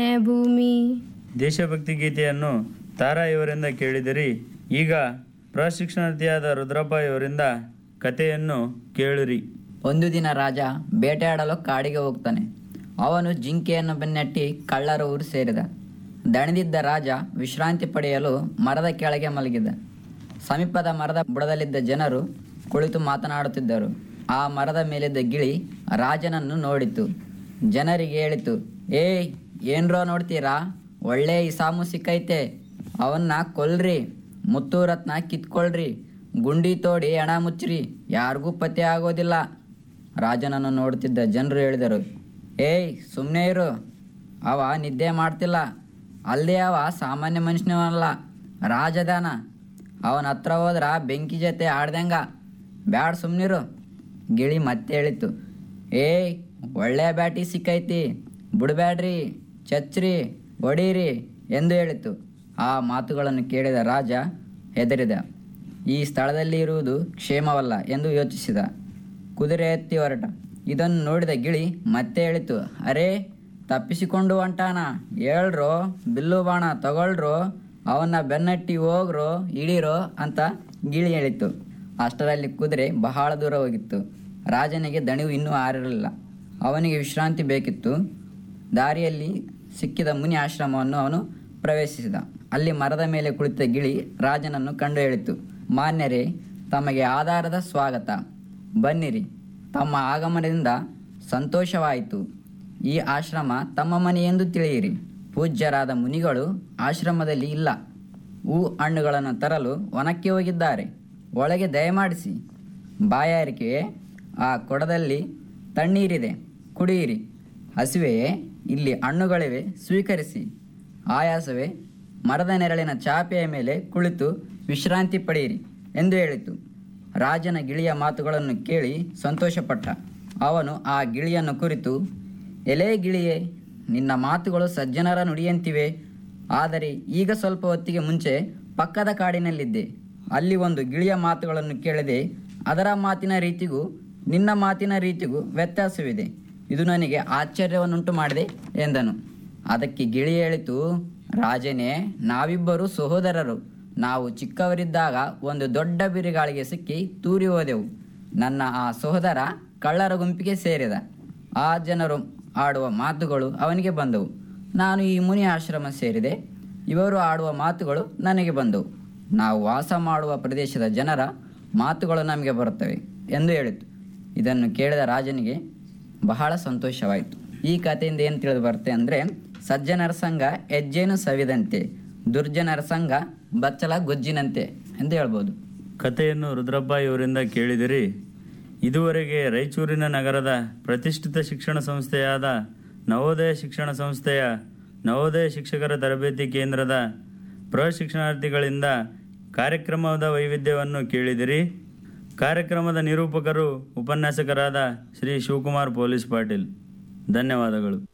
ಭೂಮಿ ದೇಶಭಕ್ತಿ ಗೀತೆಯನ್ನು ತಾರಾ ಇವರಿಂದ ಕೇಳಿದಿರಿ ಈಗ ಪ್ರಶಿಕ್ಷಣಾರ್ಥಿಯಾದ ರುದ್ರಪ್ಪ ಇವರಿಂದ ಕಥೆಯನ್ನು ಕೇಳಿರಿ ಒಂದು ದಿನ ರಾಜ ಬೇಟೆಯಾಡಲು ಕಾಡಿಗೆ ಹೋಗ್ತಾನೆ ಅವನು ಜಿಂಕೆಯನ್ನು ಬೆನ್ನಟ್ಟಿ ಕಳ್ಳರ ಊರು ಸೇರಿದ ದಣಿದಿದ್ದ ರಾಜ ವಿಶ್ರಾಂತಿ ಪಡೆಯಲು ಮರದ ಕೆಳಗೆ ಮಲಗಿದ ಸಮೀಪದ ಮರದ ಬುಡದಲ್ಲಿದ್ದ ಜನರು ಕುಳಿತು ಮಾತನಾಡುತ್ತಿದ್ದರು ಆ ಮರದ ಮೇಲಿದ್ದ ಗಿಳಿ ರಾಜನನ್ನು ನೋಡಿತು ಜನರಿಗೆ ಹೇಳಿತು ಏಯ್ ಏನ್ರೋ ನೋಡ್ತೀರಾ ಒಳ್ಳೆ ಇಸಾಮು ಸಿಕ್ಕೈತೆ ಅವನ್ನ ಕೊಲ್ರಿ ಮುತ್ತು ರತ್ನ ಕಿತ್ಕೊಳ್ರಿ ಗುಂಡಿ ತೋಡಿ ಹಣ ಮುಚ್ಚ್ರಿ ಯಾರಿಗೂ ಪತ್ತೆ ಆಗೋದಿಲ್ಲ ರಾಜನನ್ನು ನೋಡುತ್ತಿದ್ದ ಜನರು ಹೇಳಿದರು ಏಯ್ ಸುಮ್ಮನೆ ಇರು ಅವ ನಿದ್ದೆ ಮಾಡ್ತಿಲ್ಲ ಅಲ್ಲದೆ ಅವ ಸಾಮಾನ್ಯ ಮನುಷ್ಯನವಲ್ಲ ರಾಜದಾನ ಅವನ ಹತ್ರ ಹೋದ್ರ ಬೆಂಕಿ ಜೊತೆ ಆಡ್ದಂಗ ಬ್ಯಾಡ್ ಸುಮ್ಮನಿರು ಗಿಳಿ ಮತ್ತೆ ಹೇಳಿತು ಏಯ್ ಒಳ್ಳೆ ಬ್ಯಾಟಿ ಸಿಕ್ಕೈತಿ ಬಿಡ್ಬ್ಯಾಡ್ರಿ ಚಚ್ರಿ ಹೊಡೀರಿ ಎಂದು ಹೇಳಿತು ಆ ಮಾತುಗಳನ್ನು ಕೇಳಿದ ರಾಜ ಹೆದರಿದ ಈ ಸ್ಥಳದಲ್ಲಿ ಇರುವುದು ಕ್ಷೇಮವಲ್ಲ ಎಂದು ಯೋಚಿಸಿದ ಕುದುರೆ ಎತ್ತಿ ಹೊರಟ ಇದನ್ನು ನೋಡಿದ ಗಿಳಿ ಮತ್ತೆ ಹೇಳಿತು ಅರೇ ತಪ್ಪಿಸಿಕೊಂಡು ಹೊಂಟಾನ ಹೇಳ್ರೋ ಬಿಲ್ಲು ಬಾಣ ತಗೊಳ್ರೋ ಅವನ್ನ ಬೆನ್ನಟ್ಟಿ ಹೋಗ್ರೋ ಹಿಡೀರೋ ಅಂತ ಗಿಳಿ ಹೇಳಿತು ಅಷ್ಟರಲ್ಲಿ ಕುದುರೆ ಬಹಳ ದೂರ ಹೋಗಿತ್ತು ರಾಜನಿಗೆ ದಣಿವು ಇನ್ನೂ ಆರಿರಲಿಲ್ಲ ಅವನಿಗೆ ವಿಶ್ರಾಂತಿ ಬೇಕಿತ್ತು ದಾರಿಯಲ್ಲಿ ಸಿಕ್ಕಿದ ಮುನಿ ಆಶ್ರಮವನ್ನು ಅವನು ಪ್ರವೇಶಿಸಿದ ಅಲ್ಲಿ ಮರದ ಮೇಲೆ ಕುಳಿತ ಗಿಳಿ ರಾಜನನ್ನು ಕಂಡು ಹೇಳಿತು ಮಾನ್ಯರೇ ತಮಗೆ ಆಧಾರದ ಸ್ವಾಗತ ಬನ್ನಿರಿ ತಮ್ಮ ಆಗಮನದಿಂದ ಸಂತೋಷವಾಯಿತು ಈ ಆಶ್ರಮ ತಮ್ಮ ಮನೆ ಎಂದು ತಿಳಿಯಿರಿ ಪೂಜ್ಯರಾದ ಮುನಿಗಳು ಆಶ್ರಮದಲ್ಲಿ ಇಲ್ಲ ಹೂ ಹಣ್ಣುಗಳನ್ನು ತರಲು ವನಕ್ಕೆ ಹೋಗಿದ್ದಾರೆ ಒಳಗೆ ದಯಮಾಡಿಸಿ ಬಾಯಾರಿಕೆಯೇ ಆ ಕೊಡದಲ್ಲಿ ತಣ್ಣೀರಿದೆ ಕುಡಿಯಿರಿ ಹಸಿವೆಯೇ ಇಲ್ಲಿ ಹಣ್ಣುಗಳಿವೆ ಸ್ವೀಕರಿಸಿ ಆಯಾಸವೇ ಮರದ ನೆರಳಿನ ಚಾಪೆಯ ಮೇಲೆ ಕುಳಿತು ವಿಶ್ರಾಂತಿ ಪಡೆಯಿರಿ ಎಂದು ಹೇಳಿತು ರಾಜನ ಗಿಳಿಯ ಮಾತುಗಳನ್ನು ಕೇಳಿ ಸಂತೋಷಪಟ್ಟ ಅವನು ಆ ಗಿಳಿಯನ್ನು ಕುರಿತು ಎಲೆ ಗಿಳಿಯೇ ನಿನ್ನ ಮಾತುಗಳು ಸಜ್ಜನರ ನುಡಿಯಂತಿವೆ ಆದರೆ ಈಗ ಸ್ವಲ್ಪ ಹೊತ್ತಿಗೆ ಮುಂಚೆ ಪಕ್ಕದ ಕಾಡಿನಲ್ಲಿದ್ದೆ ಅಲ್ಲಿ ಒಂದು ಗಿಳಿಯ ಮಾತುಗಳನ್ನು ಕೇಳದೆ ಅದರ ಮಾತಿನ ರೀತಿಗೂ ನಿನ್ನ ಮಾತಿನ ರೀತಿಗೂ ವ್ಯತ್ಯಾಸವಿದೆ ಇದು ನನಗೆ ಆಶ್ಚರ್ಯವನ್ನುಂಟು ಮಾಡಿದೆ ಎಂದನು ಅದಕ್ಕೆ ಗಿಳಿ ಹೇಳಿತು ರಾಜನೇ ನಾವಿಬ್ಬರು ಸಹೋದರರು ನಾವು ಚಿಕ್ಕವರಿದ್ದಾಗ ಒಂದು ದೊಡ್ಡ ಬಿರುಗಾಳಿಗೆ ಸಿಕ್ಕಿ ತೂರಿ ಹೋದೆವು ನನ್ನ ಆ ಸಹೋದರ ಕಳ್ಳರ ಗುಂಪಿಗೆ ಸೇರಿದ ಆ ಜನರು ಆಡುವ ಮಾತುಗಳು ಅವನಿಗೆ ಬಂದವು ನಾನು ಈ ಮುನಿ ಆಶ್ರಮ ಸೇರಿದೆ ಇವರು ಆಡುವ ಮಾತುಗಳು ನನಗೆ ಬಂದವು ನಾವು ವಾಸ ಮಾಡುವ ಪ್ರದೇಶದ ಜನರ ಮಾತುಗಳು ನಮಗೆ ಬರುತ್ತವೆ ಎಂದು ಹೇಳಿತು ಇದನ್ನು ಕೇಳಿದ ರಾಜನಿಗೆ ಬಹಳ ಸಂತೋಷವಾಯಿತು ಈ ಕಥೆಯಿಂದ ಏನು ತಿಳಿದು ಬರುತ್ತೆ ಅಂದರೆ ಸಜ್ಜನರ ಸಂಘ ಹೆಜ್ಜೇನು ಸವಿದಂತೆ ದುರ್ಜನರ ಸಂಘ ಬಚ್ಚಲ ಗೊಜ್ಜಿನಂತೆ ಎಂದು ಹೇಳ್ಬೋದು ಕಥೆಯನ್ನು ರುದ್ರಪ್ಪ ಇವರಿಂದ ಕೇಳಿದಿರಿ ಇದುವರೆಗೆ ರಾಯಚೂರಿನ ನಗರದ ಪ್ರತಿಷ್ಠಿತ ಶಿಕ್ಷಣ ಸಂಸ್ಥೆಯಾದ ನವೋದಯ ಶಿಕ್ಷಣ ಸಂಸ್ಥೆಯ ನವೋದಯ ಶಿಕ್ಷಕರ ತರಬೇತಿ ಕೇಂದ್ರದ ಪ್ರಶಿಕ್ಷಣಾರ್ಥಿಗಳಿಂದ ಕಾರ್ಯಕ್ರಮದ ವೈವಿಧ್ಯವನ್ನು ಕೇಳಿದಿರಿ ಕಾರ್ಯಕ್ರಮದ ನಿರೂಪಕರು ಉಪನ್ಯಾಸಕರಾದ ಶ್ರೀ ಶಿವಕುಮಾರ್ ಪೊಲೀಸ್ ಪಾಟೀಲ್ ಧನ್ಯವಾದಗಳು